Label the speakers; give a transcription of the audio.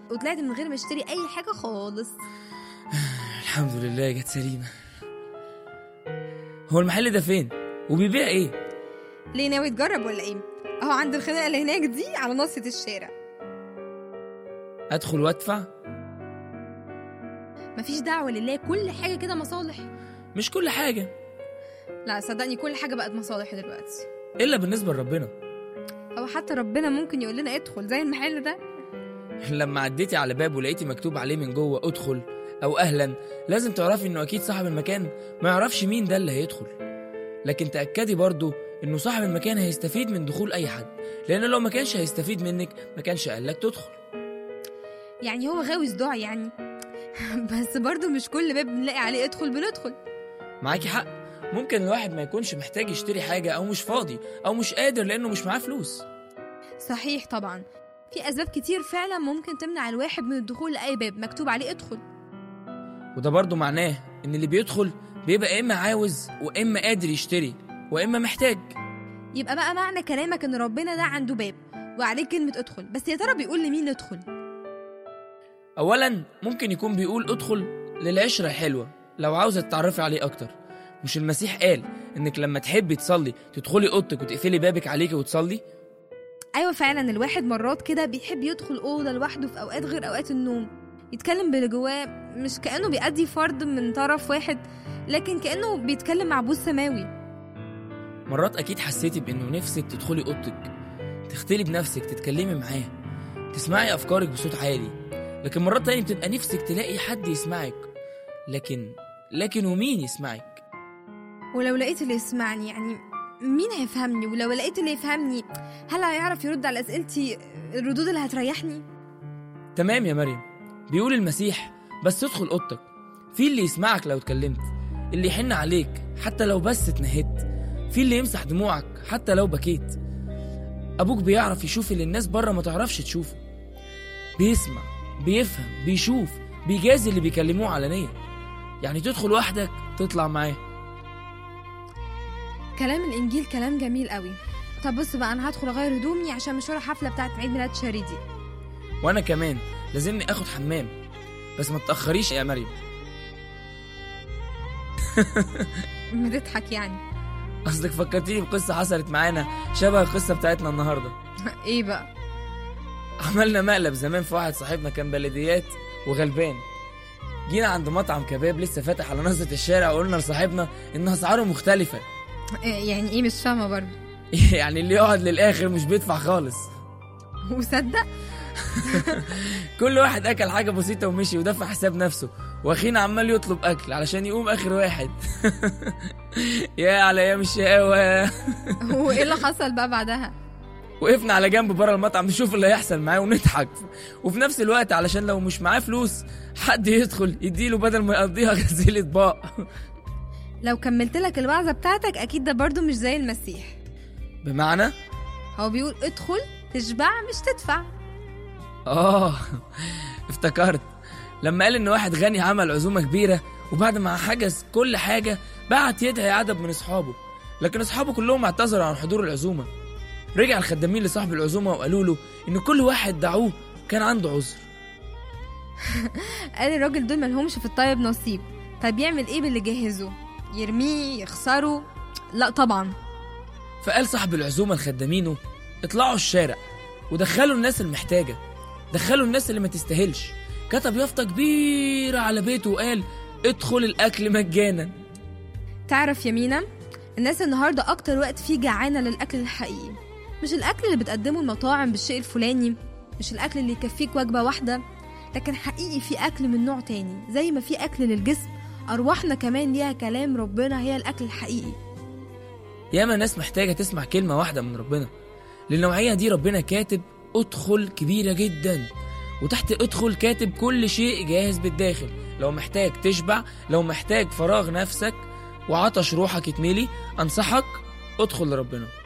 Speaker 1: وطلعت من غير ما اشتري اي حاجه خالص
Speaker 2: الحمد لله جت سليمة هو المحل ده فين وبيبيع ايه
Speaker 1: ليه ناوي تجرب ولا ايه اهو عند الخناقه اللي هناك دي على ناصيه الشارع
Speaker 2: ادخل وادفع
Speaker 1: مفيش دعوه لله كل حاجه كده مصالح
Speaker 2: مش كل حاجة
Speaker 1: لا صدقني كل حاجه بقت مصالح دلوقتي
Speaker 2: الا بالنسبة لربنا
Speaker 1: او حتى ربنا ممكن يقول لنا ادخل زي المحل ده
Speaker 2: لما عديتي على باب ولقيتي مكتوب عليه من جوه ادخل او اهلا لازم تعرفي انه اكيد صاحب المكان ما يعرفش مين ده اللي هيدخل لكن تاكدي برضو انه صاحب المكان هيستفيد من دخول اي حد لانه لو ما كانش هيستفيد منك ما كانش قالك تدخل
Speaker 1: يعني هو غاوي صداع يعني بس برضو مش كل باب بنلاقي عليه ادخل بندخل
Speaker 2: معاكي حق ممكن الواحد ما يكونش محتاج يشتري حاجة أو مش فاضي أو مش قادر لأنه مش معاه فلوس
Speaker 1: صحيح طبعا في اسباب كتير فعلا ممكن تمنع الواحد من الدخول لاي باب مكتوب عليه ادخل
Speaker 2: وده برضو معناه إن اللي بيدخل بيبقى إما عاوز وإما قادر يشتري وإما محتاج
Speaker 1: يبقى بقى معنى كلامك ان ربنا ده عنده باب وعليه كلمه ادخل بس يا ترى بيقول لمين ندخل
Speaker 2: أولا ممكن يكون بيقول ادخل للعشرة الحلوة لو عاوزة تتعرفي عليه أكتر مش المسيح قال إنك لما تحبي تصلي تدخلي أوضتك وتقفلي بابك عليكي وتصلي
Speaker 1: ايوه فعلا الواحد مرات كده بيحب يدخل اوضه لوحده في اوقات غير اوقات النوم يتكلم باللي جواه مش كانه بيأدي فرض من طرف واحد لكن كانه بيتكلم مع ابوه السماوي
Speaker 2: مرات أكيد حسيتي بإنه نفسك تدخلي أوضتك تختلي بنفسك تتكلمي معاه تسمعي أفكارك بصوت عالي لكن مرات تانية بتبقى نفسك تلاقي حد يسمعك لكن لكن ومين يسمعك
Speaker 1: ولو لقيت اللي يسمعني يعني مين هيفهمني ولو لقيت اللي يفهمني هل هيعرف يرد على اسئلتي الردود اللي هتريحني
Speaker 2: تمام يا مريم بيقول المسيح بس ادخل اوضتك في اللي يسمعك لو اتكلمت اللي يحن عليك حتى لو بس اتنهدت في اللي يمسح دموعك حتى لو بكيت ابوك بيعرف يشوف اللي الناس بره ما تعرفش تشوفه بيسمع بيفهم بيشوف بيجازي اللي بيكلموه علانية يعني تدخل وحدك تطلع معاه
Speaker 1: كلام الانجيل كلام جميل قوي طب بص بقى انا هدخل اغير هدومي عشان مشوار حفله بتاعت عيد ميلاد شاري دي
Speaker 2: وانا كمان لازمني اخد حمام بس ما تاخريش يا مريم
Speaker 1: بتضحك يعني
Speaker 2: اصلك فكرتيني بقصه حصلت معانا شبه القصه بتاعتنا النهارده
Speaker 1: ايه بقى
Speaker 2: عملنا مقلب زمان في واحد صاحبنا كان بلديات وغلبان جينا عند مطعم كباب لسه فاتح على نصة الشارع وقلنا لصاحبنا ان اسعاره مختلفة
Speaker 1: إيه يعني ايه مش فاهمه برضه
Speaker 2: يعني اللي يقعد للاخر مش بيدفع خالص
Speaker 1: وصدق
Speaker 2: كل واحد اكل حاجة بسيطة ومشي ودفع حساب نفسه واخينا عمال يطلب اكل علشان يقوم اخر واحد يا على ايام الشقاوة
Speaker 1: وايه اللي حصل بقى بعدها
Speaker 2: وقفنا على جنب بره المطعم نشوف اللي هيحصل معاه ونضحك وفي نفس الوقت علشان لو مش معاه فلوس حد يدخل يديله بدل ما يقضيها غسيل اطباق
Speaker 1: لو كملت لك الوعظه بتاعتك اكيد ده برضه مش زي المسيح
Speaker 2: بمعنى
Speaker 1: هو بيقول ادخل تشبع مش تدفع
Speaker 2: اه افتكرت لما قال ان واحد غني عمل عزومه كبيره وبعد ما حجز كل حاجه بعت يدعي عدد من اصحابه لكن اصحابه كلهم اعتذروا عن حضور العزومه رجع الخدامين لصاحب العزومه وقالوا له ان كل واحد دعوه كان عنده عذر
Speaker 1: قال الراجل دول ملهمش في الطيب نصيب طب يعمل ايه باللي جهزه يرميه يخسره لا طبعا
Speaker 2: فقال صاحب العزومه لخدامينه اطلعوا الشارع ودخلوا الناس المحتاجه دخلوا الناس اللي ما تستاهلش كتب يافطه كبيره على بيته وقال ادخل الاكل مجانا
Speaker 1: تعرف يا مينا الناس النهارده اكتر وقت فيه جعانه للاكل الحقيقي مش الاكل اللي بتقدمه المطاعم بالشيء الفلاني مش الاكل اللي يكفيك وجبه واحده لكن حقيقي في اكل من نوع تاني زي ما في اكل للجسم ارواحنا كمان ليها كلام ربنا هي الاكل الحقيقي
Speaker 2: ياما ناس محتاجة تسمع كلمة واحدة من ربنا للنوعية دي ربنا كاتب ادخل كبيرة جدا وتحت ادخل كاتب كل شيء جاهز بالداخل لو محتاج تشبع لو محتاج فراغ نفسك وعطش روحك يتملي انصحك ادخل لربنا